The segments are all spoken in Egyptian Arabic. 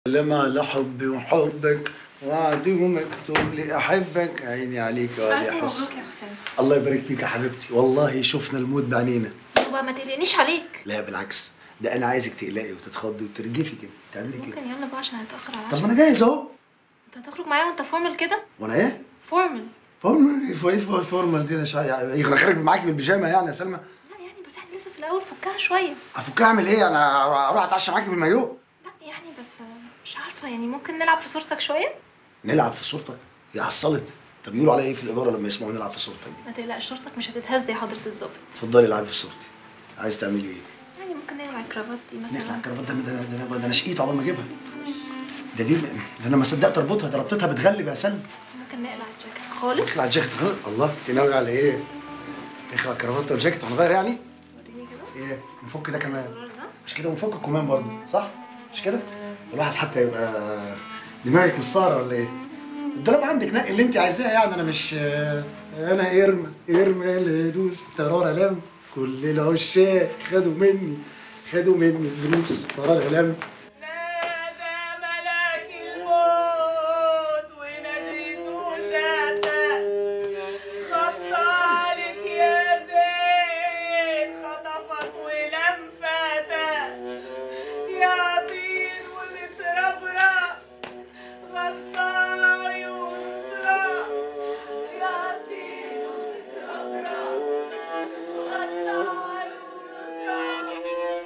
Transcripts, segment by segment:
لما لحبي وحبك وعدي ومكتوب لي احبك عيني عليك يا واد يا ألف حسن مبروك يا حسام الله يبارك فيك يا حبيبتي والله شفنا الموت بعينينا بابا ما تقلقنيش عليك لا بالعكس ده انا عايزك تقلقي وتتخضي وترجفي كده تعملي كده ممكن يلا بقى عشان هنتأخر على طب العشاء ما انا جاهز اهو انت هتخرج معايا وانت فورمال كده وانا ايه فورمال فورمال ايه فور- فور- فورمال دي انا شا... يعني انا خارج معاكي بالبيجامه يعني يا سلمى لا يعني بس احنا لسه في الاول فكها شويه افك اعمل ايه انا اروح اتعشى معاكي بالمايو لا يعني بس مش عارفه يعني ممكن نلعب في صورتك شويه نلعب في صورتك يا عصلت طب يقولوا عليا ايه في الاداره لما يسمعوا نلعب في صورتك دي ما تقلقش صورتك مش هتتهز يا حضره الظابط اتفضلي العبي في صورتي عايز تعملي ايه يعني ممكن نقلع الكرافات دي نقلع مثلا الكرافات ده ده ده ده, ده انا شقيت عقبال ما اجيبها ده دي انا ما صدقت اربطها ده ربطتها بتغلب يا سلمى ممكن نقلع الجاكيت خالص اخلع الجاكيت خلاص الله انت ناوي على ايه؟ اخلع الكرافات والجاكيت هنغير يعني؟ وريني كده ايه نفك ده كمان الزرار ده مش كده ونفك الكمام برضه صح؟ مش كده؟ الواحد حتى يبقى دماغك مش صارة ولا ايه؟ الدولاب عندك نقي اللي انت عايزاه يعني انا مش انا ارمى ارمى اللي يدوس ترارة لم كل العشاق خدوا مني خدوا مني دروس ترارة لم نادى ملاك الموت وناديته شاتا خط عليك يا زين خطفك ولم فاتا يا طير ومتربرة غطى عيون تراب يا طير ومتربرة غطى عيون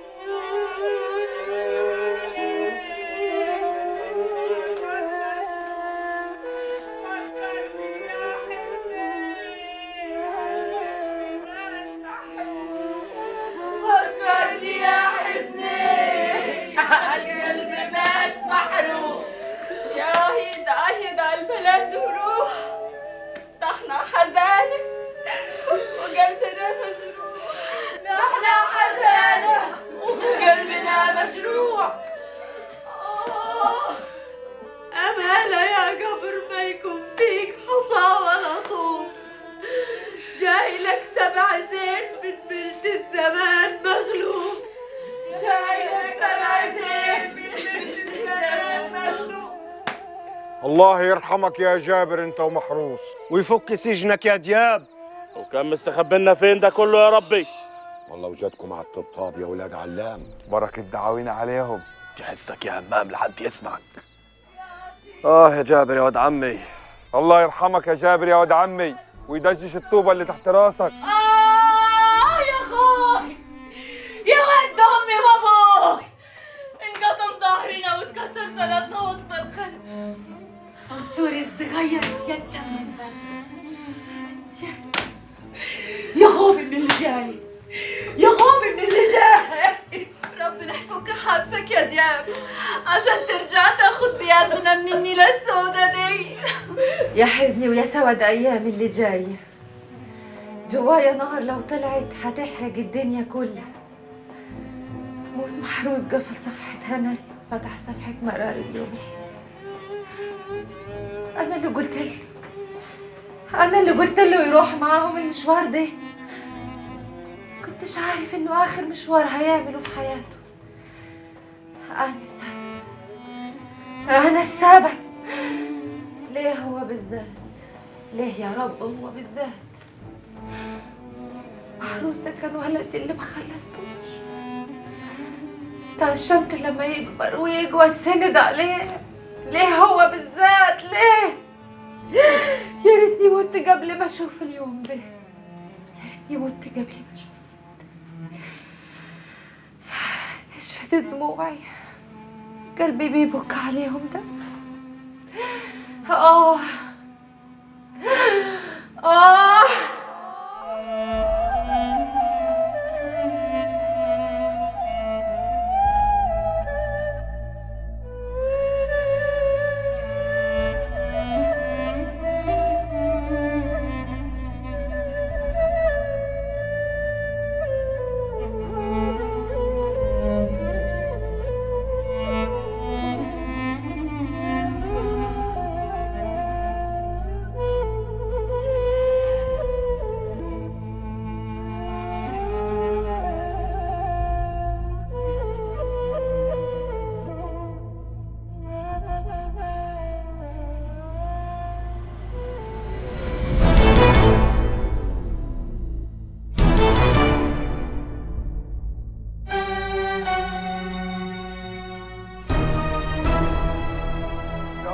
فكرني يا حزني القلب مات محروق يا هيدا هيدا البلد وروح ده احنا حزانة وقلبنا مجروح نحن حزانة وقلبنا مجروح آه، أمانة يا قبر ما يكون فيك حصى ولا طوب جاي لك سبع زين من بلد الزمان مغلوب جاي لك سبع زين من بلد الزمان مغلوب الله يرحمك يا جابر انت ومحروس ويفك سجنك يا دياب وكان مستخبينا فين ده كله يا ربي والله وجدكم على الطبطاب يا ولاد علام بركة دعاوينا عليهم تحسك يا همام لحد يسمعك اه يا جابر يا ولد عمي الله يرحمك يا جابر يا ولد عمي ويدجش الطوبة اللي تحت راسك آه يا خوي يا ود أمي وأبوي انقطم ظهرنا واتكسر سندنا وسط الخلق عنصري الصغير اتيتم من بدري يا خوفي من اللي جاي يا خوفي من اللي جاي ربنا يفك حبسك يا دياب عشان ترجع تاخد بيدنا من النيلة السودا دي يا حزني ويا سود ايام اللي جايه جوايا نهر لو طلعت هتحرق الدنيا كلها موت محروس قفل صفحة هنايا وفتح صفحة مرار اليوم الحساب أنا اللي قلت له أنا اللي قلت له يروح معاهم المشوار ده كنتش عارف إنه آخر مشوار هيعمله في حياته أنا السبب أنا السبب ليه هو بالذات ليه يا رب هو بالذات محروس ده كان ولدي اللي ما خلفتوش تعشمت لما يكبر ويقوى تسند عليه ليه هو بالذات ليه يا ريتني مت قبل ما اشوف اليوم ده يا ريتني مت قبل ما اشوف اليوم ده نشفت دموعي قلبي بيبك عليهم ده آه آه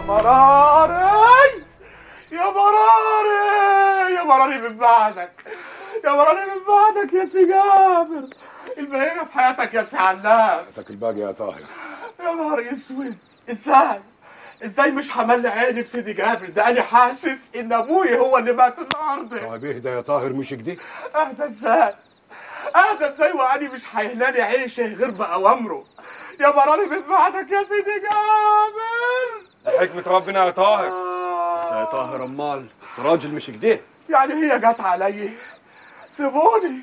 مراري يا مراري يا مراري من بعدك يا مراري من بعدك يا سي جابر البهيمة في حياتك يا سي علام حياتك الباقي يا طاهر يا نهار اسود ازاي ازاي مش هملي عيني بسيدي جابر ده انا حاسس ان ابوي هو اللي مات النهارده طيب اهدى يا طاهر مش كده اهدى ازاي اهدى ازاي واني مش هيهلاني عيشه غير باوامره يا مراري من بعدك يا سيدي جابر حكمة ربنا يا طاهر يا طاهر امال راجل مش كده يعني هي جت علي سيبوني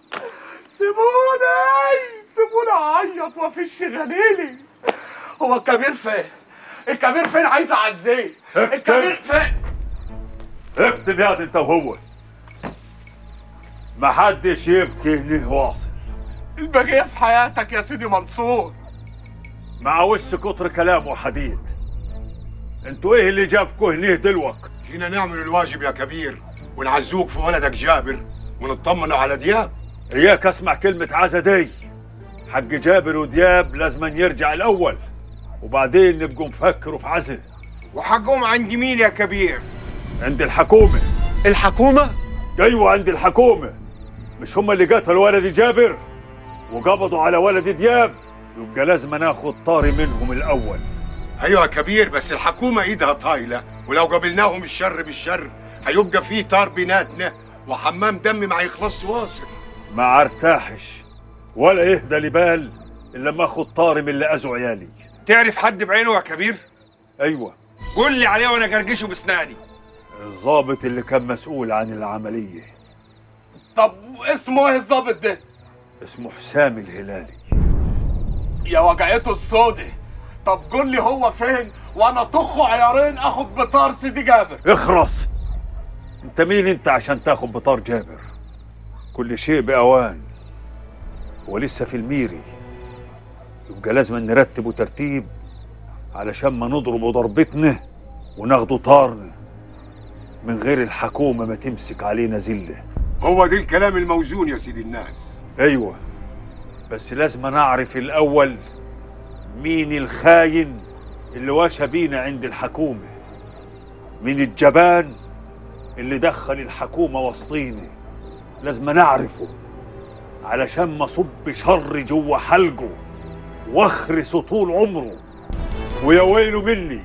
سيبوني سيبوني اعيط وافش غليلي هو الكبير فين الكبير فين عايز اعزيه الكبير فين اكتب ياض انت وهو ما حدش يبكي هنيه واصل البقيه في حياتك يا سيدي منصور مع وش كتر كلام وحديد انتوا ايه اللي جابكوا هنيه دلوك جينا نعمل الواجب يا كبير ونعزوك في ولدك جابر ونطمنوا على دياب اياك اسمع كلمة عزا دي حق جابر ودياب لازم يرجع الاول وبعدين نبقوا نفكروا في عزا وحقهم عند مين يا كبير عند الحكومة الحكومة ايوه عند الحكومة مش هم اللي قتلوا ولد جابر وقبضوا على ولد دياب يبقى لازم ناخد طاري منهم الاول ايوه يا كبير بس الحكومة ايدها طايلة ولو قابلناهم الشر بالشر هيبقى فيه طار بيناتنا وحمام دم ما هيخلصش واصل ما ارتاحش ولا يهدى لي بال الا لما اخد طاري من اللي اذوا عيالي تعرف حد بعينه يا كبير ايوه قول لي عليه وانا جرجشه بسناني الضابط اللي كان مسؤول عن العملية طب اسمه ايه الظابط ده اسمه حسام الهلالي يا وجعته السودة طب قول لي هو فين وانا طخه عيارين اخد بطار سيدي جابر اخرس انت مين انت عشان تاخد بطار جابر كل شيء بأوان هو لسه في الميري يبقى لازم نرتبه ترتيب علشان ما نضربه ضربتنا وناخده طارنا من غير الحكومة ما تمسك علينا زلة هو ده الكلام الموزون يا سيدي الناس ايوه بس لازم نعرف الاول مين الخاين اللي واشى بينا عند الحكومه مين الجبان اللي دخل الحكومه وسطينا لازم نعرفه علشان ما صب شر جوه حلقه واخرسه طول عمره ويا ويله مني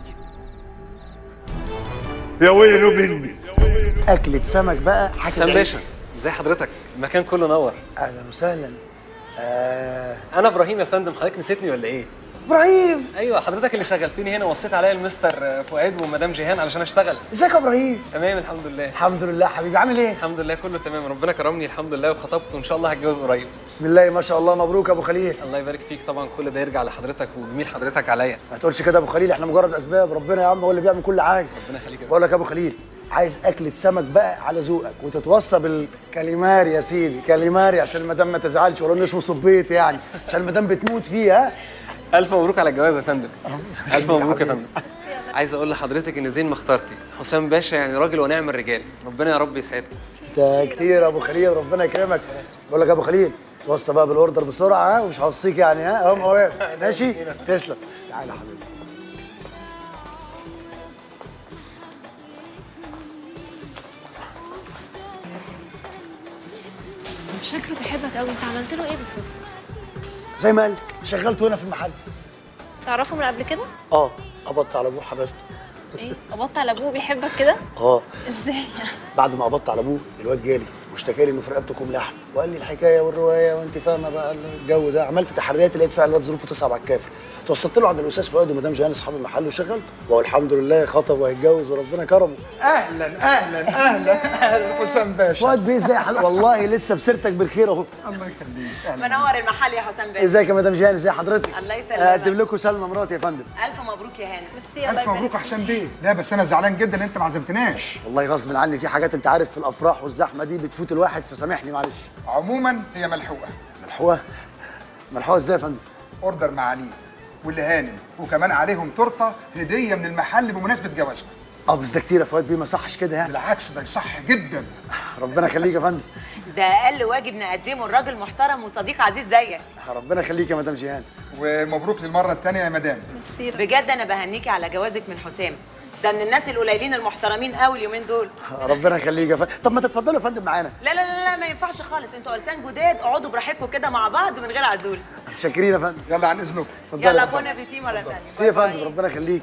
يا ويله مني أكلة سمك بقى حكي حسام باشا ازي حضرتك المكان كله نور أهلا وسهلا آه انا ابراهيم يا فندم حضرتك نسيتني ولا ايه إبراهيم ايوه حضرتك اللي شغلتني هنا وصيت عليا المستر فؤاد ومدام جيهان علشان اشتغل ازيك يا إبراهيم تمام الحمد لله الحمد لله حبيبي عامل إيه الحمد لله كله تمام ربنا كرمني الحمد لله وخطبت وان شاء الله هتجوز قريب بسم الله ما شاء الله مبروك يا أبو خليل الله يبارك فيك طبعا كل ده يرجع لحضرتك وجميل حضرتك عليا ما تقولش كده يا أبو خليل إحنا مجرد أسباب ربنا يا عم هو اللي بيعمل كل حاجة ربنا يخليك يا بقول لك يا أبو خليل عايز أكلة سمك بقى على ذوقك وتتوصى بالكاليماري يا سيدي كاليماري عشان المدام ما تزعلش ولو إنه اسمه صبيت يعني عشان المدام بتموت فيه ها الف مبروك على الجواز يا فندم الف مبروك يا فندم عايز اقول لحضرتك ان زين ما اخترتي حسام باشا يعني راجل ونعم الرجال ربنا يا رب يسعدكم انت كتير يا ابو خليل ربنا يكرمك بقول لك يا ابو خليل توصى بقى بالاوردر بسرعه ها ومش هوصيك يعني ها اهو واقف ماشي تسلم تعالى يا حبيبي شكله بيحبك قوي انت عملت له ايه بالظبط زي ما قال لك شغلته هنا في المحل تعرفه من قبل كده اه قبضت على ابوه حبسته ايه قبضت على ابوه بيحبك كده اه ازاي يعني بعد ما قبضت على ابوه الواد جالي واشتكى لي انه في رقبتكم لحم وقال لي الحكايه والروايه وانت فاهمه بقى الجو ده عملت تحريات لقيت فعلا الواد ظروفه تصعب على الكافر توسطت له عند الاستاذ فؤاد ومدام جيهان اصحاب المحل وشغلته وهو الحمد لله خطب وهيتجوز وربنا كرمه اهلا اهلا اهلا اهلا حسام باشا فؤاد بيه ازاي حل... والله لسه في سيرتك بالخير اهو الله يخليك منور المحل يا حسام باشا ازيك يا مدام جيهان ازي حضرتك الله يسلمك. اقدم لكم سلمى مراتي يا فندم الف مبروك يا هانم ميرسي الف مبروك يا حسام بيه لا بس انا زعلان جدا ان انت ما عزمتناش والله غصب عني في حاجات انت عارف في الافراح والزحمه دي بتفوت الواحد فسامحني معلش عموما هي ملحوقه ملحوقه ملحوقه ازاي يا فندم اوردر معاليه واللي هانم وكمان عليهم تورته هديه من المحل بمناسبه جوازهم اه بس ده كتير يا فؤاد بيه ما صحش كده يعني بالعكس ده يصح جدا ربنا يخليك يا فندم ده اقل واجب نقدمه لراجل محترم وصديق عزيز زيك ربنا يخليك يا مدام جيهان ومبروك للمره الثانيه يا مدام بجد انا بهنيكي على جوازك من حسام ده من الناس القليلين المحترمين قوي اليومين دول ربنا يخليك يا فندم طب ما تتفضلوا يا فندم معانا لا لا لا, لا ما ينفعش خالص انتوا ارسان جداد اقعدوا براحتكم كده مع بعض من غير عزول متشكرين يا فندم يلا عن اذنكم اتفضلوا يلا يا فندم. بون ابيتي مره ثانيه ميرسي يا فندم ربنا يخليك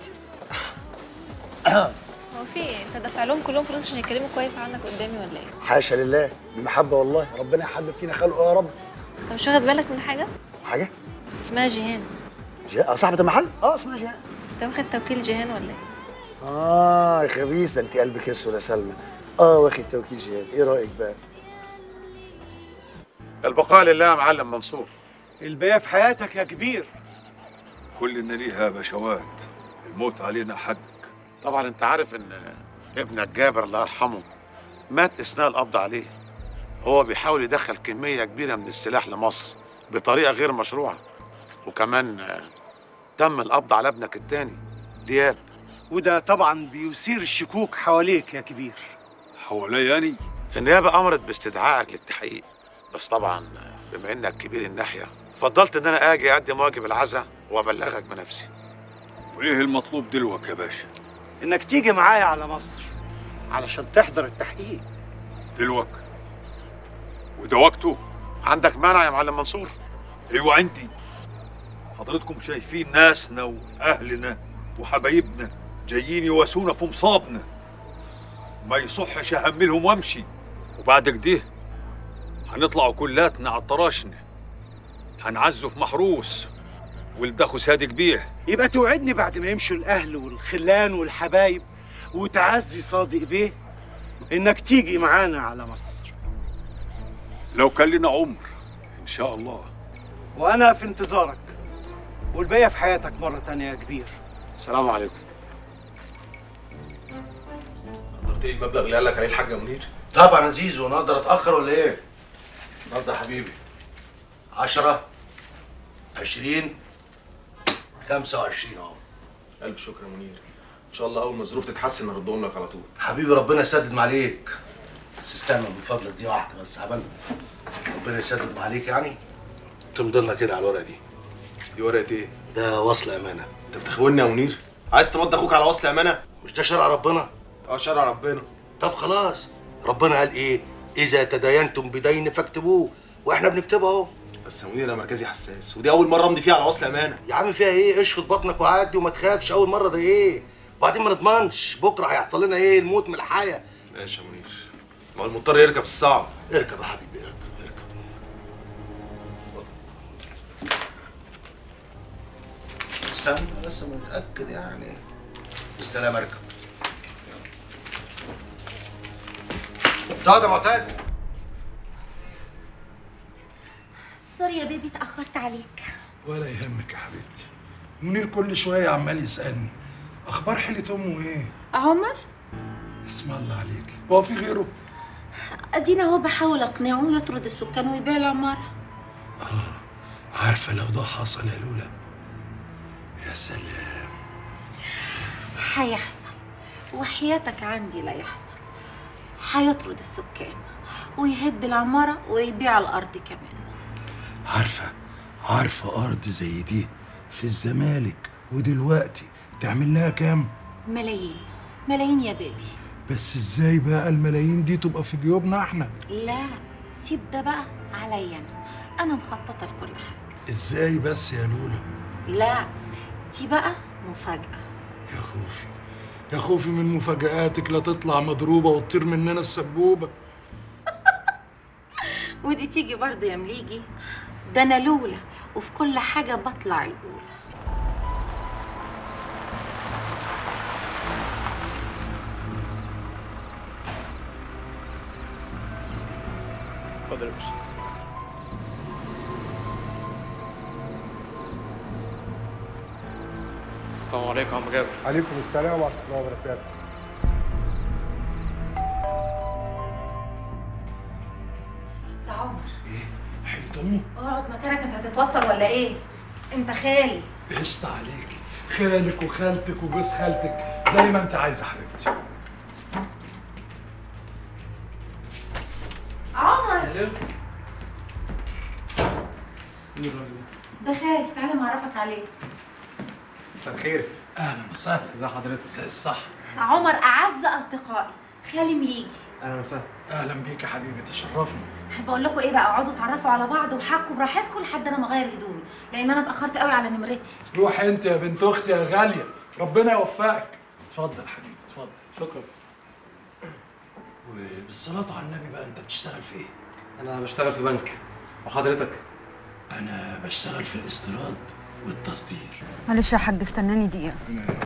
هو في ايه انت دافع لهم كلهم فلوس عشان يتكلموا كويس عنك قدامي ولا ايه حاشا لله بمحبه والله ربنا يحبب فينا خلقه يا رب انت مش واخد بالك من حاجه حاجه اسمها جيهان جه... آه، صاحبه المحل اه اسمها جيهان انت واخد توكيل جيهان ولا ايه اه يا خبيث ده انت قلبك اسود يا سلمى اه واخد توكيل جيهان ايه رايك بقى البقاء لله يا معلم منصور الباقي في حياتك يا كبير كلنا ليها بشوات الموت علينا حق طبعا انت عارف ان ابنك جابر الله يرحمه مات اثناء القبض عليه هو بيحاول يدخل كميه كبيره من السلاح لمصر بطريقه غير مشروعه وكمان آه، تم القبض على ابنك التاني دياب وده طبعا بيثير الشكوك حواليك يا كبير حواليا يعني النيابه امرت باستدعائك للتحقيق بس طبعا آه، بما انك كبير الناحيه فضلت ان انا اجي اقدم واجب العزاء وابلغك بنفسي وايه المطلوب دلوقتي يا باشا انك تيجي معايا على مصر علشان تحضر التحقيق دلوقتي وده وقته عندك مانع يا معلم منصور ايوه عندي حضرتكم شايفين ناسنا واهلنا وحبايبنا جايين يواسونا في مصابنا ما يصحش اهملهم وامشي وبعد كده هنطلعوا كلاتنا على الطراشنة هنعزوا في محروس ولد اخو صادق بيه يبقى توعدني بعد ما يمشوا الاهل والخلان والحبايب وتعزي صادق بيه انك تيجي معانا على مصر لو كان لنا عمر ان شاء الله وانا في انتظارك والباقي في حياتك مره تانية يا كبير السلام عليكم قدرت ايه المبلغ اللي قال لك عليه الحاج منير؟ طبعا يا زيزو انا اقدر اتاخر ولا ايه؟ اتفضل يا حبيبي 10 20 25 اهو الف شكر يا منير ان شاء الله اول ما الظروف تتحسن نردهم لك على طول حبيبي ربنا يسدد عليك بس استنى من فضلك دي واحده بس عبال ربنا يسدد عليك يعني تمضي لنا كده على الورقه دي دي ورقه ايه؟ ده وصل امانه انت بتخوني يا منير عايز تمضي اخوك على وصل امانه مش ده شرع ربنا اه شرع ربنا طب خلاص ربنا قال ايه اذا تداينتم بدين فاكتبوه واحنا بنكتبه اهو بس يا منير انا مركزي حساس ودي اول مره امضي فيها على وصل امانه يا عم فيها ايه اشفط بطنك وعدي وما تخافش اول مره ده ايه وبعدين ما نضمنش بكره هيحصل لنا ايه الموت من الحياه ماشي يا منير ما هو المضطر يركب الصعب اركب يا حبيبي اركب اركب استنى بس متاكد يعني بالسلامه اركب اقعد يا معتز سوري يا بيبي اتأخرت عليك ولا يهمك يا حبيبتي منير كل شويه عمال يسالني اخبار حيله امه ايه عمر اسم الله عليك هو في غيره ادينا اهو بحاول اقنعه يطرد السكان ويبيع العمارة عارفه لو ده حصل يا لولا يا سلام هيحصل وحياتك عندي لا يحصل هيطرد السكان ويهد العمارة ويبيع الأرض كمان عارفه عارفه ارض زي دي في الزمالك ودلوقتي تعمل لها كام ملايين ملايين يا بيبي بس ازاي بقى الملايين دي تبقى في جيوبنا احنا لا سيب ده بقى عليا أنا أنا مخططة لكل حاجة ازاي بس يا لولا لا دي بقى مفاجأة يا خوفي يا خوفي من مفاجآتك لا تطلع مضروبة وتطير مننا السبوبة ودي تيجي برضه يا مليجي ده أنا لولا وفي كل حاجة بطلع الأولى اتفضل يا باشا السلام عليكم يا عم جابر عليكم السلام ورحمه الله وبركاته ده عمر حيله امه اقعد مكانك انت هتتوتر ولا ايه انت خالي قشطة عليك خالك وخالتك وجوز خالتك زي ما انت عايزه حبيبتي عمر ده خالي تعالى معرفك عليه مساء الخير اهلا وسهلا ازي حضرتك ازي الصح عمر اعز اصدقائي خالي مليجي اهلا وسهلا اهلا بيك يا حبيبي تشرفنا بقول لكم ايه بقى اقعدوا اتعرفوا على بعض وحكوا براحتكم لحد انا ما اغير هدومي لان انا اتاخرت قوي على نمرتي روح انت يا بنت اختي يا غاليه ربنا يوفقك اتفضل حبيبي اتفضل شكرا وبالصلاه على النبي بقى انت بتشتغل في ايه انا بشتغل في بنك وحضرتك انا بشتغل في الاستيراد والتصدير معلش يا حاج استناني دقيقة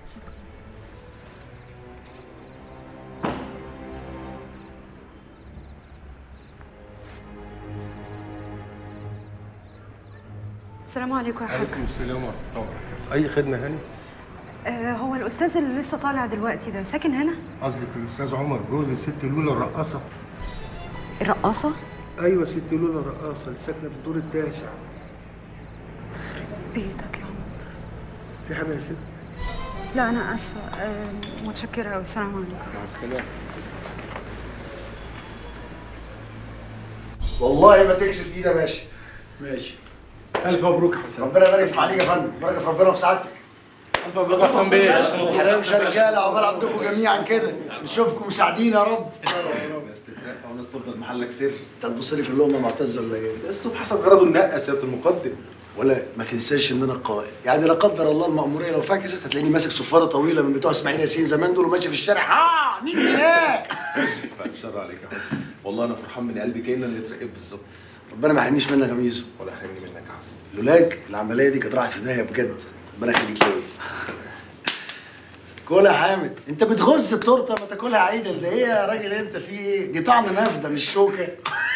السلام عليكم يا حاج عليكم السلام ورحمه الله اي خدمه هاني آه هو الاستاذ اللي لسه طالع دلوقتي ده ساكن هنا قصدك الاستاذ عمر جوز الست لولا الرقاصه الرقاصه ايوه ست لولا الرقاصه اللي ساكنه في الدور التاسع بيتك يا عمر في حاجه يا ست لا انا اسفه آه متشكره قوي السلام عليكم مع السلامه والله ما تكسب ايدي يا باشا ماشي الف مبروك يا حسام ربنا يبارك في عليك يا فندم بارك في ربنا وفي سعادتك الف مبروك يا حسام بيه حرامش يا رجاله عقبال عندكم جميعا كده نشوفكم مساعدين يا رب ناس تترقى وناس تفضل محلك سر انت هتبص لي في اللقمه معتز ولا ايه؟ اسلوب حسب غرضه النقه يا سياده المقدم ولا ما تنساش ان انا القائد يعني لا قدر الله المأمورية لو فاكست هتلاقيني ماسك صفارة طويلة من بتوع اسماعيل ياسين زمان دول وماشي في الشارع ها مين هناك بعد الشر عليك يا حسن والله انا فرحان من قلبي كأن اللي اترقيت بالظبط ربنا ما يحرمنيش منك يا ميزو ولا حرمني منك يا حسن لولاك العملية دي كانت راحت في داهية بجد ربنا يخليك ليا كل يا حامد انت بتغز التورته ما تاكلها عيدل ده ايه يا راجل انت في ايه دي طعم نافده مش شوكه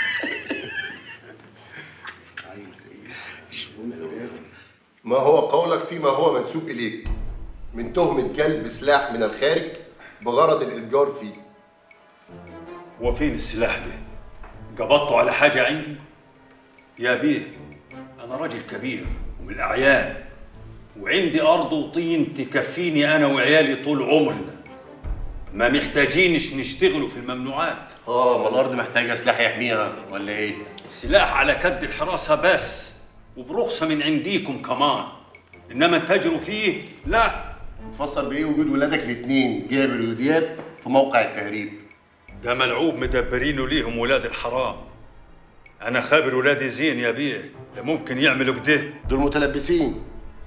مش ممكن يا أخي. ما هو قولك فيما هو منسوب إليك من تهمة جلب سلاح من الخارج بغرض الإتجار فيه هو فين السلاح ده؟ قبضته على حاجة عندي؟ يا بيه أنا راجل كبير ومن الأعيان وعندي أرض وطين تكفيني أنا وعيالي طول عمرنا ما محتاجينش نشتغلوا في الممنوعات آه ما الأرض محتاجة سلاح يحميها ولا إيه؟ سلاح على كد الحراسة بس وبرخصة من عنديكم كمان إنما تجروا فيه لا تفسر بإيه وجود ولادك الاتنين جابر ودياب في موقع التهريب ده ملعوب مدبرينه ليهم ولاد الحرام أنا خابر ولادي زين يا بيه لا ممكن يعملوا كده دول متلبسين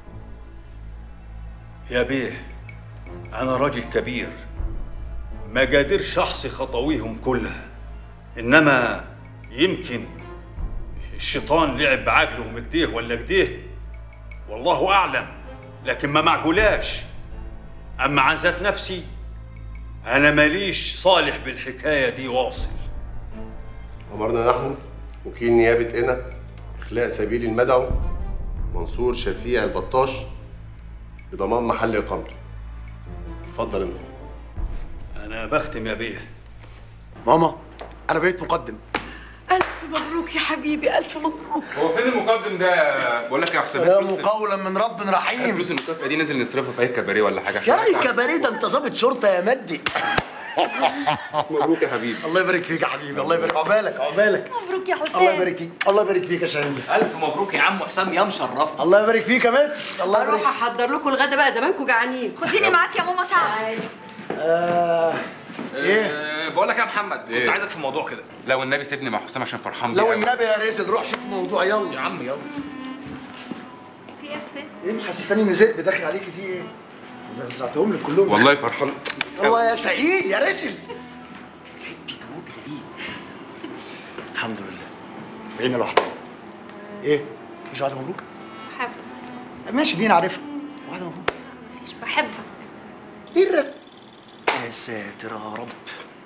يا بيه أنا راجل كبير ما قادرش أحصي خطويهم كلها إنما يمكن الشيطان لعب بعقلهم كده ولا كده والله أعلم لكن ما معقولاش أما عن ذات نفسي أنا ماليش صالح بالحكاية دي واصل أمرنا نحن وكيل نيابة إنا إخلاء سبيل المدعو منصور شفيع البطاش بضمان محل إقامته اتفضل أنت أنا بختم يا بيه ماما انا بقيت مقدم ألف مبروك يا حبيبي ألف مبروك هو فين المقدم ده بقول لك يا حسام يا الفلوس- مقولا من رب رحيم الفلوس المكافأة دي ننزل نصرفها في أي كباريه ولا حاجة يا عشان راجل أعرف- كباريه ده انت ظابط شرطه يا مدي مبروك يا حبيبي الله يبارك فيك يا حبيبي الله يبارك عقبالك عقبالك مبروك يا حسام الله يبارك فيك الله يبارك فيك يا شاهين الف مبروك يا عم حسام يا مشرف الله يبارك فيك يا متر الله يبارك اروح احضر لكم الغدا بقى زمانكم جعانين خديني معاك يا ماما سعد آه ايه بقول لك يا محمد كنت إيه؟ عايزك في موضوع كده لو النبي سيبني مع حسام عشان فرحان بيه لو أوي. النبي يا رزل روح شوف موضوع يلا يا عم يلا في ايه يا حسين؟ ايه محسساني ان ذئب داخل عليكي في ايه؟ ده وزعتهم لك كلهم والله فرحان الله يا سعيد يا رزل حته وجه دي الحمد لله بقينا لوحدنا ايه؟ مفيش واحده مبروك؟ بحب ماشي دي انا عارفها واحده مبروك مفيش بحبك ايه الرزق؟ يا ساتر يا رب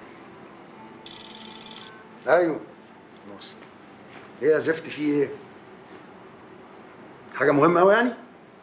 ايوه خلاص ايه يا زفت في ايه؟ حاجة مهمة أوي يعني؟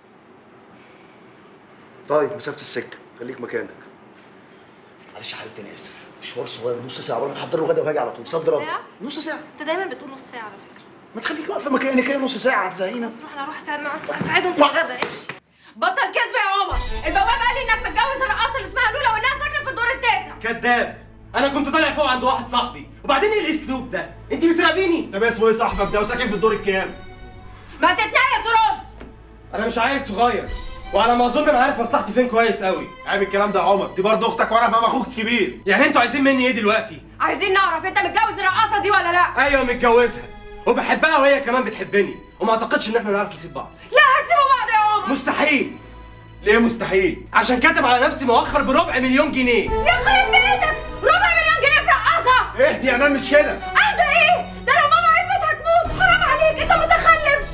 طيب مسافة السكة خليك مكانك معلش يا حبيبتي أنا آسف مشوار صغير نص ساعة وأنا بحضر له غدا وهاجي على طول صد رد ساعة؟ نص ساعة انت دايما بتقول نص ساعة على فكرة ما تخليكي واقفة مكانك هي نص ساعة هتزهقينا بس روح انا اروح اساعد معاهم اساعدهم في الغدا امشي بطل كذب يا عمر البواب قال لي انك متجوز الرقاصه اللي اسمها لولا وانها ساكنه في الدور التاسع كذاب انا كنت طالع فوق عند واحد صاحبي وبعدين ايه الاسلوب ده انت بتراقبيني طب اسمه ايه صاحبك ده وساكن في الدور الكام؟ ما تتنيل ترد انا مش عيل صغير وعلى ما اظن انا عارف مصلحتي فين كويس قوي عيب الكلام ده يا عمر دي برضه اختك وانا فاهم اخوك الكبير يعني انتوا عايزين مني ايه دلوقتي عايزين نعرف انت متجوز الرقاصه دي ولا لا ايوه متجوزها وبحبها وهي كمان بتحبني وما اعتقدش ان احنا نعرف نسيب بعض لا هتسيبوا بعض يا عمر مستحيل ليه مستحيل عشان كاتب على نفسي مؤخر بربع مليون جنيه يخرب بيتك ربع مليون جنيه في رقاصه اهدي يا مان مش كده اهدى ايه ده لو ماما عرفت هتموت حرام عليك انت متخلف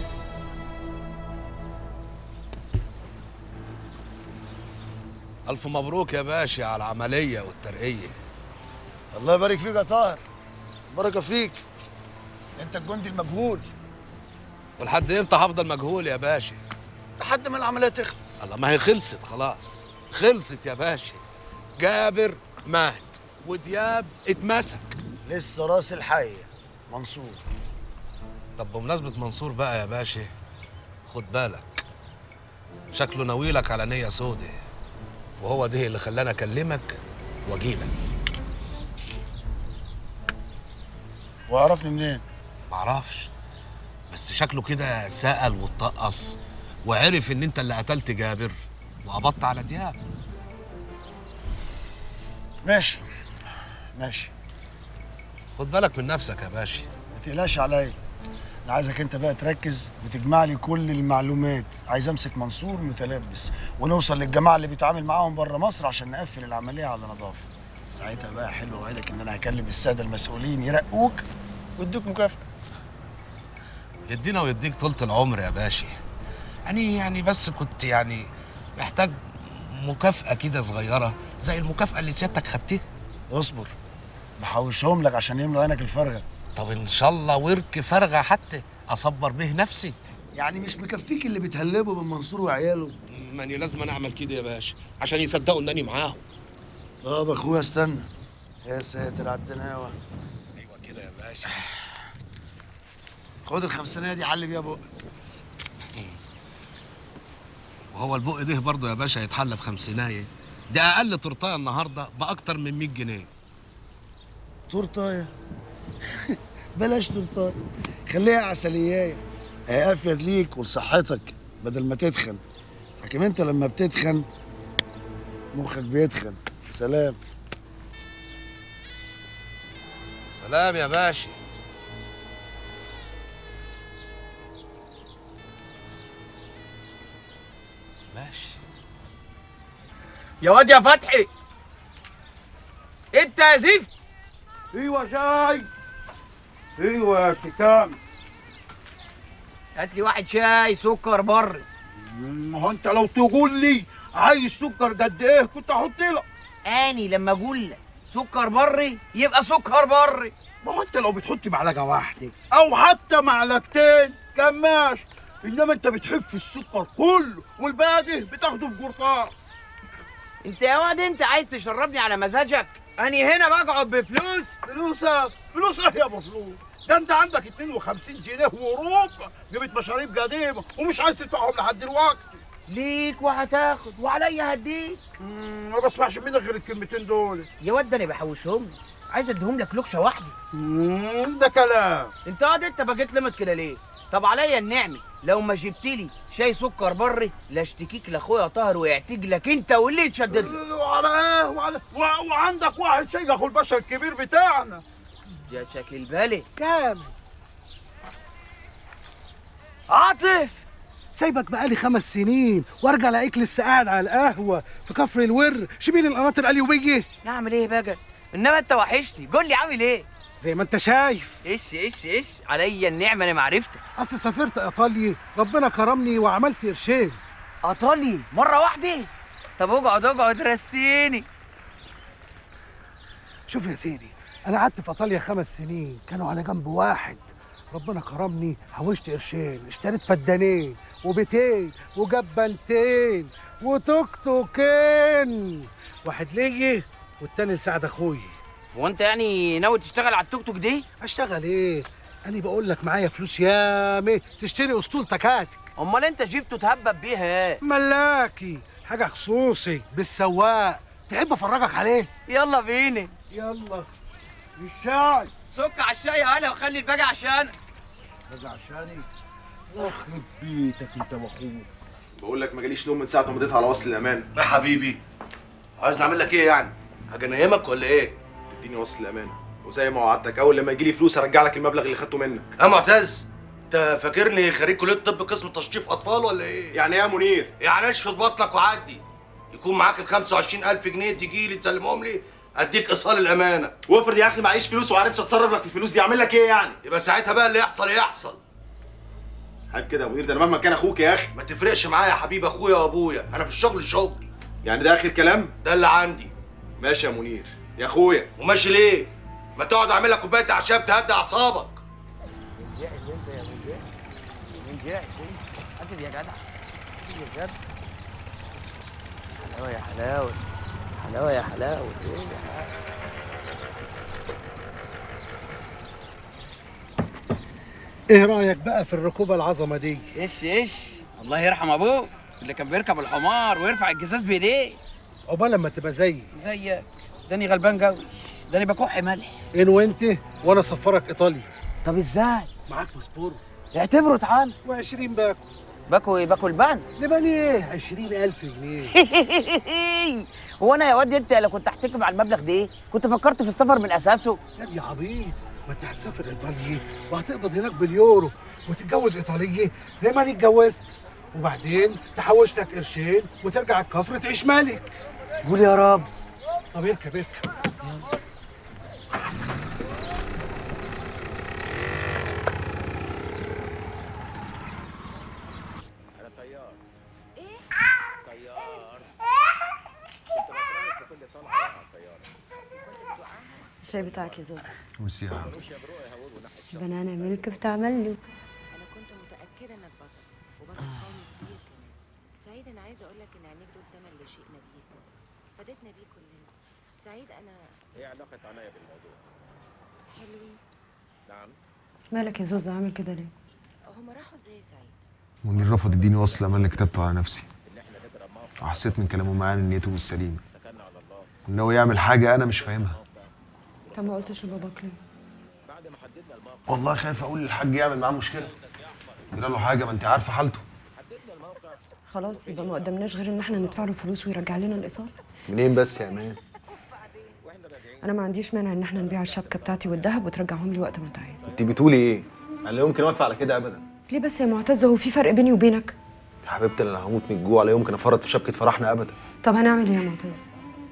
ألف مبروك يا باشا على العملية والترقية الله يبارك فيك يا طاهر بركه فيك انت الجندي المجهول ولحد امتى هفضل مجهول يا باشا لحد ما العمليه تخلص الله ما هي خلصت خلاص خلصت يا باشا جابر مات ودياب اتمسك لسه راس الحيه منصور طب بمناسبة منصور بقى يا باشا خد بالك شكله ناويلك على نية سودة وهو ده اللي خلاني اكلمك واجيلك وعرفني منين معرفش بس شكله كده سأل واتطقص وعرف ان انت اللي قتلت جابر وقبضت على دياب ماشي ماشي خد بالك من نفسك يا باشا ما تقلقش عليا انا عايزك انت بقى تركز وتجمع لي كل المعلومات عايز امسك منصور متلبس ونوصل للجماعه اللي بيتعامل معاهم بره مصر عشان نقفل العمليه على نظافه ساعتها بقى حلو اوعدك ان انا هكلم الساده المسؤولين يرقوك ويدوك مكافاه يدينا ويديك طولة العمر يا باشا يعني يعني بس كنت يعني محتاج مكافأة كده صغيرة زي المكافأة اللي سيادتك خدتها اصبر بحوشهم لك عشان يملوا عينك الفارغه طب ان شاء الله ورك فارغة حتى اصبر به نفسي يعني مش مكفيك اللي بتهلبه من منصور وعياله ماني لازم أنا اعمل كده يا باشا عشان يصدقوا انني معاهم طب اخويا استنى يا ساتر على الدناوه ايوه كده يا باشا خد الخمسينيه دي حل بيها بقى وهو البق ده برضه يا باشا يتحلى بخمسينايه ده اقل تورتايه النهارده باكتر من 100 جنيه تورتايه بلاش تورتايه خليها عسليايه هي افيد ليك ولصحتك بدل ما تتخن حكيم انت لما بتتخن مخك بيتخن سلام سلام يا باشا ماشي يا واد يا فتحي انت يا زفت ايوه جاي ايوه يا شتام هات لي واحد شاي سكر بري ما هو انت لو تقول لي عايز سكر قد ايه كنت احط لك اني لما اقول لك سكر بري يبقى سكر بري ما هو انت لو بتحط معلقه واحده او حتى معلقتين كماش انما انت بتحب في السكر كله والباقي بتاخده في قرطاس انت يا واد انت عايز تشربني على مزاجك اني هنا بقعد بفلوس فلوسك فلوس ايه يا ابو فلوس ده انت عندك 52 جنيه وربع جبت مشاريب قديمه ومش عايز تدفعهم لحد دلوقتي ليك وهتاخد وعليا هديك ما بسمعش منك غير الكلمتين دول يا واد ده انا بحوشهم لك عايز اديهم لك لوكشه واحده مم، ده كلام انت قاعد انت بقيت لمت كده ليه طب عليا النعمه لو ما جبت لي شاي سكر بري لا اشتكيك لاخويا طاهر ويعتج لك انت واللي يتشدد لك وعلى ايه وعلى وع- وعندك واحد شيخ اخو الباشا الكبير بتاعنا ده شكل بالي كامل عاطف سايبك بقالي خمس سنين وارجع الاقيك لسه قاعد على القهوه في كفر الور شبين القناطر القليوبيه نعمل ايه بقى انما انت وحشني قول لي عامل ايه زي ما انت شايف ايش ايش ايش عليا النعمه انا معرفتك اصل سافرت ايطاليا ربنا كرمني وعملت قرشين ايطالي مره واحده طب اقعد اقعد رسيني شوف يا سيدي انا قعدت في ايطاليا خمس سنين كانوا على جنب واحد ربنا كرمني حوشت قرشين اشتريت فدانين وبيتين وجبنتين وتوك توكين واحد ليا والتاني لسعد اخويا هو انت يعني ناوي تشتغل على التوك توك دي اشتغل ايه انا بقول لك معايا فلوس يامي تشتري اسطول تكاتك امال انت جبته تهبب بيها ايه ملاكي حاجه خصوصي بالسواق تحب افرجك عليه يلا بينا يلا الشاي سك على الشاي هلا وخلي الباقي عشان رجع عشاني يخرب بيتك انت واخوك بقول لك ما جاليش نوم من ساعه ما مضيت على وصل الامانه يا حبيبي عايز نعمل لك ايه يعني؟ حاجه نايمك ولا ايه؟ تديني وصل الامانه وزي ما وعدتك اول لما يجي لي فلوس هرجع لك المبلغ اللي خدته منك يا معتز انت فاكرني خريج كليه طب قسم تشريف اطفال ولا ايه؟ يعني ايه يا منير؟ يعني اشفط بطنك وعدي يكون معاك ال 25000 جنيه تجي لي تسلمهم لي اديك ايصال الامانه وافرض يا اخي معيش فلوس وعرفت اتصرف لك في الفلوس دي اعمل لك ايه يعني؟ يبقى ساعتها بقى اللي يحصل يحصل عيب كده يا منير ده انا مهما كان اخوك يا اخي ما تفرقش معايا يا حبيبي اخويا وابويا انا في الشغل شغل يعني ده اخر كلام؟ ده اللي عندي ماشي يا منير يا اخويا وماشي ليه؟ ما تقعد اعمل لك كوبايه اعشاب تهدي اعصابك جاهز انت يا من جاهز من جاهز انت حاسب يا جدع حاسب يا جدع حلاوه يا حلاوه حلاوه يا حلاوه ايه يا حلاوة؟ ايه رايك بقى في الركوبه العظمه دي ايش ايش الله يرحم ابوك اللي كان بيركب الحمار ويرفع الجزاز بايديه عقبال لما تبقى زيي زيك داني غلبان قوي داني بكح ملح ان وانت وانا اسفرك ايطاليا طب ازاي معاك باسبور اعتبره تعال و20 باكو باكو ايه باكو البان نبقى ليه 20000 جنيه هو انا يا واد انت لو كنت هحتكم على المبلغ ده ايه كنت فكرت في السفر من اساسه يا ابني عبيط ما انت هتسافر ايطاليا وهتقبض هناك باليورو وتتجوز ايطاليه زي ما انا اتجوزت وبعدين تحوش لك قرشين وترجع الكفر تعيش ملك قول يا رب طب اركب اركب انا طيار ايه طيار كنت بتراقب في كل طلعه على الطياره الشاي بتاعك يا زوز ميرسي يا بنانا ميلك بتعمل لي انا كنت متاكده انك بطل وبطل قومي كبير كمان سعيد انا عايزه اقول لك ان عينيك دول تمن لشيء نبيل فادتنا بيه كلنا سعيد انا ايه علاقه عناية بالموضوع؟ حلوين نعم مالك يا زوز عامل كده ليه هما راحوا ازاي يا سعيد منير رفض يديني وصل الامان اللي كتبته على نفسي وحسيت من كلامه معاه ان نيته مش سليمه وان هو يعمل حاجه انا مش فاهمها طب ما قلتش لباباك ليه والله خايف اقول للحاج يعمل معاه مشكله يجرى له حاجه ما انت عارفه حالته خلاص يبقى ما قدامناش غير ان احنا ندفع له فلوس ويرجع لنا الايصال منين بس يا امان انا ما عنديش مانع ان احنا نبيع الشبكه بتاعتي والذهب وترجعهم لي وقت ما انت عايز انت بتقولي ايه انا لا يمكن اوافق على كده ابدا ليه بس يا معتز هو في فرق بيني وبينك يا حبيبتي انا هموت من الجوع لا يمكن افرط في شبكه فرحنا ابدا طب هنعمل ايه يا معتز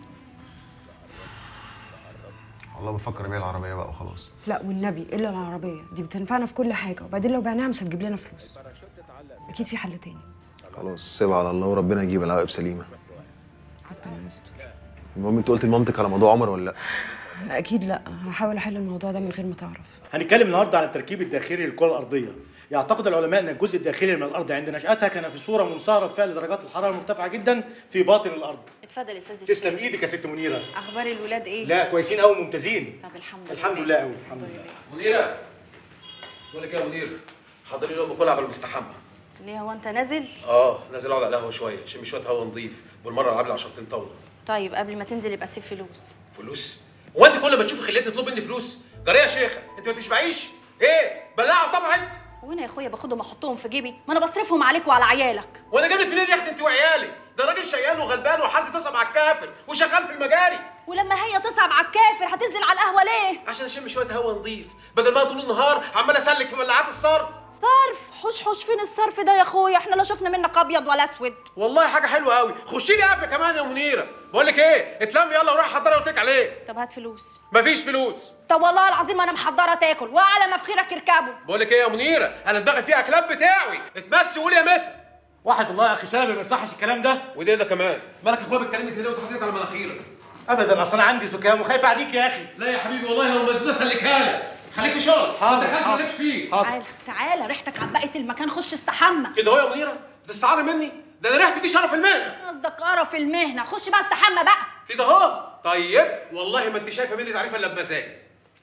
والله بفكر ابيع العربيه بقى وخلاص لا والنبي الا العربيه دي بتنفعنا في كل حاجه وبعدين لو بعناها مش هتجيب لنا فلوس اكيد في حل تاني خلاص سيبها على الله وربنا يجيب العواقب سليمه ربنا يستر المهم انت قلت لمامتك على موضوع عمر ولا لا اكيد لا هحاول احل الموضوع ده من غير ما تعرف هنتكلم النهارده عن التركيب الداخلي للكره الارضيه يعتقد العلماء ان الجزء الداخلي من الارض عند نشاتها كان في صوره منصهره بفعل درجات الحراره المرتفعه جدا في باطن الارض اتفضل يا استاذ الشيخ تسلم ايدك يا ست منيره اخبار الولاد ايه لا كويسين قوي ممتازين طب الحمد لله الحمد لله قوي الحمد لله منيره بقول لك ايه يا منير حضري لي لقمه كلها قبل ما استحمى ليه هو انت نازل اه نازل اقعد على القهوه شويه شم شويه هوا نضيف بالمره العب لي عشرتين طاوله طيب قبل ما تنزل يبقى سيب فلوس فلوس هو انت كل ما تشوفي خليتي تطلب مني فلوس جرى يا شيخه انت ما تشبعيش ايه بلاعه طبعت وانا يا اخويا باخدهم احطهم في جيبي ما انا بصرفهم عليك وعلى عيالك وانا جايب لك منين يا اختي انت وعيالك ده راجل شيال وغلبان وحد تصب على الكافر وشغال في المجاري ولما هي تصعب على الكافر هتنزل على القهوه ليه عشان اشم شويه هوا نضيف بدل ما طول النهار عمال اسلك في بلاعات الصرف صرف حوش حوش فين الصرف ده يا اخويا احنا لا شفنا منك ابيض ولا اسود والله حاجه حلوه قوي خشي لي قفله كمان يا منيره بقول لك ايه اتلم يلا وروح حضرها قلت لك عليه طب هات فلوس مفيش فلوس طب والله العظيم انا محضره تاكل وعلى مفخيرك اركبه بقول لك ايه يا منيره انا دماغي فيها كلام بتاعي اتمسي وقول يا مسا واحد الله يا اخي شلبي ما يصحش الكلام ده ودي ده كمان مالك يا اخويا بتكلمني كده وانت حاطط على مناخيرك ابدا اصل انا عندي زكام وخايف عليك يا اخي لا يا حبيبي والله لو مسدوده سلكها لك خليك في شغلك حاضر، ما تدخلش حاضر. مالكش فيه تعالى تعالى ريحتك عبقت المكان خش استحمى كده اهو يا منيره بتستعار مني ده انا ريحتي دي شرف المهنه قصدك قرف المهنه خش بقى استحمى بقى كده اهو طيب والله ما انت شايفه مني تعريفه الا بمزاجي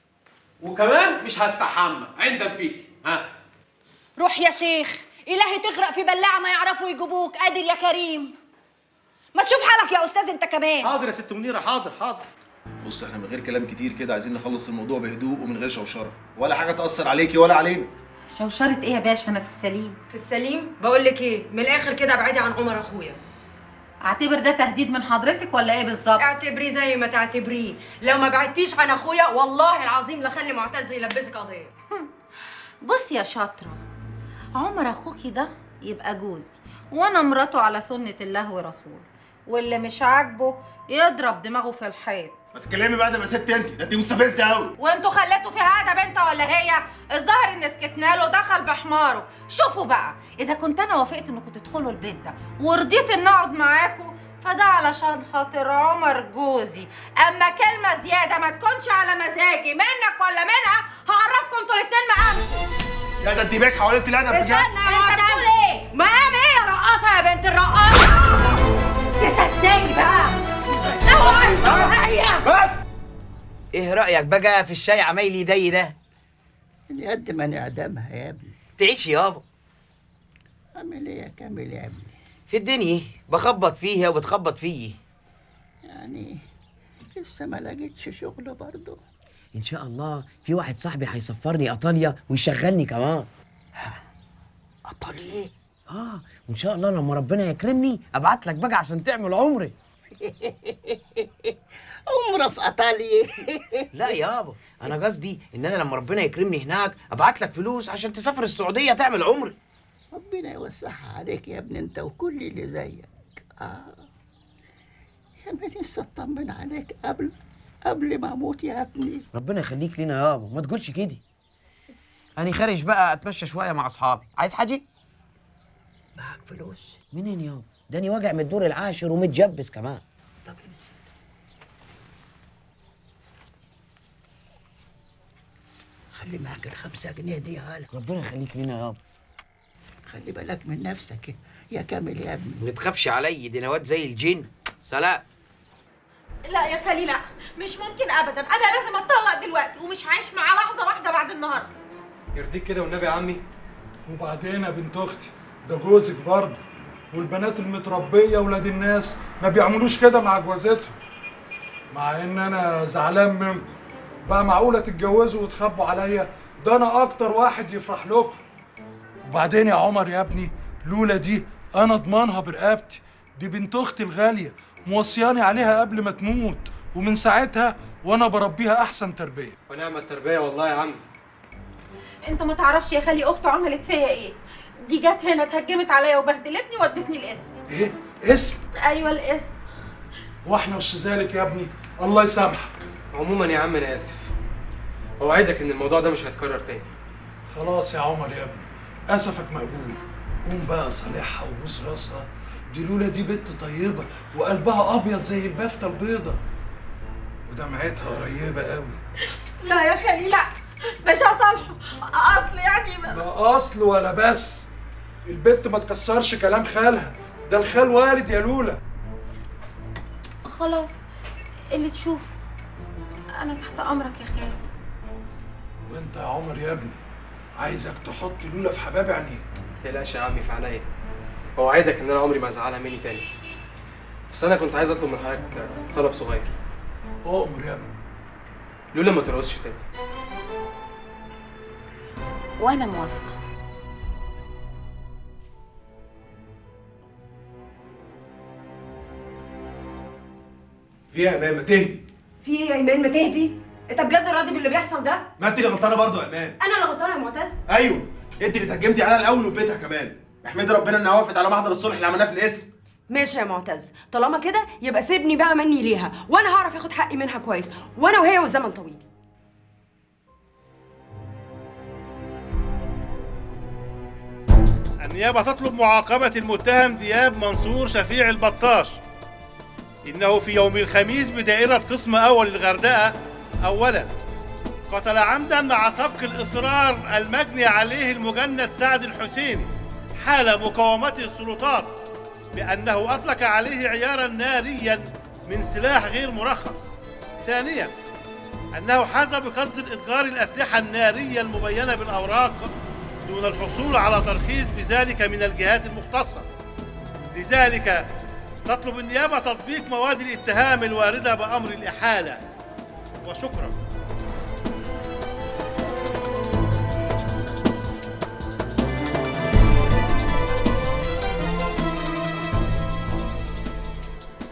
وكمان مش هستحمى عندك فيكي ها روح يا شيخ الهي تغرق في بلاعه ما يعرفوا يجيبوك قادر يا كريم ما تشوف حالك يا استاذ انت كمان حاضر يا ست منيره حاضر حاضر بص احنا من غير كلام كتير كده عايزين نخلص الموضوع بهدوء ومن غير شوشره ولا حاجه تاثر عليكي ولا علينا شوشرة ايه يا باشا انا في السليم في السليم بقول لك ايه من الاخر كده ابعدي عن عمر اخويا اعتبر ده تهديد من حضرتك ولا ايه بالظبط اعتبريه زي ما تعتبريه لو ما بعدتيش عن اخويا والله العظيم لخلي معتز يلبسك قضيه بصي يا شاطرة عمر اخوكي ده يبقى جوزي وانا مراته على سنة الله ورسوله واللي مش عاجبه يضرب دماغه في الحيط ما تتكلمي بقى ده ست انت ده انت مستفزه قوي وانتوا خليتوا فيها هذا بنت ولا هي الظاهر ان سكتنا له دخل بحماره شوفوا بقى اذا كنت انا وافقت انكم تدخلوا البيت ده ورضيت ان اقعد معاكم فده علشان خاطر عمر جوزي اما كلمه زياده ما تكونش على مزاجي منك ولا منها هعرفكم انتوا الاتنين مقامكم يا ده انت بيك حوالين الادب بجد استنى يا معتز ايه مقام ايه يا رقاصه يا بنت الرقاصه تصدقي بقى اوعي بس ايه رايك بقى في الشاي عمايلي دي ده قد ما نعدمها يا ابني تعيش يابا اعمل ايه يا كامل يا ابني في الدنيا بخبط فيها وبتخبط فيي يعني لسه ما لقيتش شغل برضه ان شاء الله في واحد صاحبي هيسفرني ايطاليا ويشغلني كمان ايطاليا اه وان شاء الله لما ربنا يكرمني ابعت لك بقى عشان تعمل عمري عمره في ايطاليا لا يابا انا قصدي ان انا لما ربنا يكرمني هناك ابعت لك فلوس عشان تسافر السعوديه تعمل عمري ربنا يوسعها عليك يا ابني انت وكل اللي زيك اه يا ابني لسه اطمن عليك قبل قبل ما اموت يا ابني ربنا يخليك لينا يابا ما تقولش كده انا خارج بقى اتمشى شويه مع اصحابي عايز حاجه معاك فلوس منين يابا ده انا واجع من الدور العاشر ومتجبس كمان طب خلي معاك الخمسة جنيه دي هلا ربنا يخليك لينا يابا خلي بالك من نفسك يا كامل يا ابني ما تخافش عليا دي نواد زي الجن سلام لا يا خالي لا مش ممكن ابدا انا لازم اتطلق دلوقتي ومش عايش معاه لحظه واحده بعد النهارده يرضيك كده والنبي يا عمي وبعدين يا بنت اختي ده جوزك برضه والبنات المتربيه ولاد الناس ما بيعملوش كده مع جوازاتهم مع ان انا زعلان منكم بقى معقوله تتجوزوا وتخبوا عليا ده انا اكتر واحد يفرح لكم وبعدين يا عمر يا ابني لولا دي انا اضمانها برقبتي دي بنت اختي الغاليه موصياني عليها قبل ما تموت ومن ساعتها وانا بربيها احسن تربيه ونعم التربيه والله يا عمي انت ما تعرفش يا خالي اخته عملت فيا ايه دي جت هنا اتهجمت عليا وبهدلتني ودتني القسم ايه اسم ايوه القسم واحنا وش ذلك يا ابني الله يسامحك عموما يا عم انا اسف اوعدك ان الموضوع ده مش هيتكرر تاني خلاص يا عمر يا ابني اسفك مقبول قوم بقى صالحها وبوس راسها دي لولا دي بنت طيبه وقلبها ابيض زي البافته البيضه ودمعتها قريبه قوي لا يا خالي لا مش هصالحه اصل يعني لا اصل ولا بس البنت ما تكسرش كلام خالها ده الخال والد يا لولا خلاص اللي تشوفه انا تحت امرك يا خالي وانت يا عمر يا ابني عايزك تحط لولا في حباب عينيك تقلقش يا عمي في عينيا اوعدك ان انا عمري ما ازعلها مني تاني بس انا كنت عايز اطلب من حضرتك طلب صغير اؤمر يا ابني لولا ما ترقصش تاني وانا موافقه فيها يا امان ما تهدي في ايه يا ايمان ما تهدي انت بجد راضي باللي بيحصل ده ما انت اللي غلطانه برضه يا امان انا اللي غلطانه يا معتز ايوه انت اللي اتهجمتي عليها الاول وبيتها كمان احمدي ربنا انها وقفت على محضر الصلح اللي عملناه في الاسم ماشي يا معتز طالما كده يبقى سيبني بقى مني ليها وانا هعرف اخد حقي منها كويس وانا وهي والزمن طويل النيابة تطلب معاقبة المتهم دياب منصور شفيع البطاش إنه في يوم الخميس بدائرة قسم أول الغردقة أولا قتل عمدا مع سبق الإصرار المجني عليه المجند سعد الحسيني حال مقاومته السلطات بأنه أطلق عليه عيارا ناريا من سلاح غير مرخص ثانيا أنه حاز بقصد إتجار الأسلحة النارية المبينة بالأوراق دون الحصول على ترخيص بذلك من الجهات المختصة لذلك تطلب النيابة تطبيق مواد الاتهام الواردة بأمر الإحالة وشكرا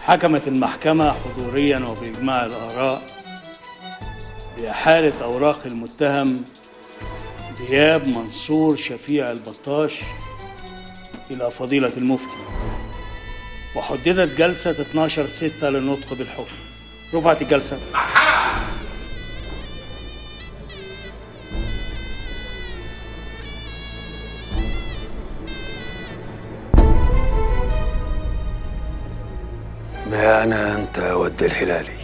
حكمت المحكمة حضوريا وبإجماع الآراء بإحالة أوراق المتهم دياب منصور شفيع البطاش إلى فضيلة المفتي وحددت جلسة 12 ستة للنطق بالحكم رفعت الجلسة ما أنا أنت ود الهلالي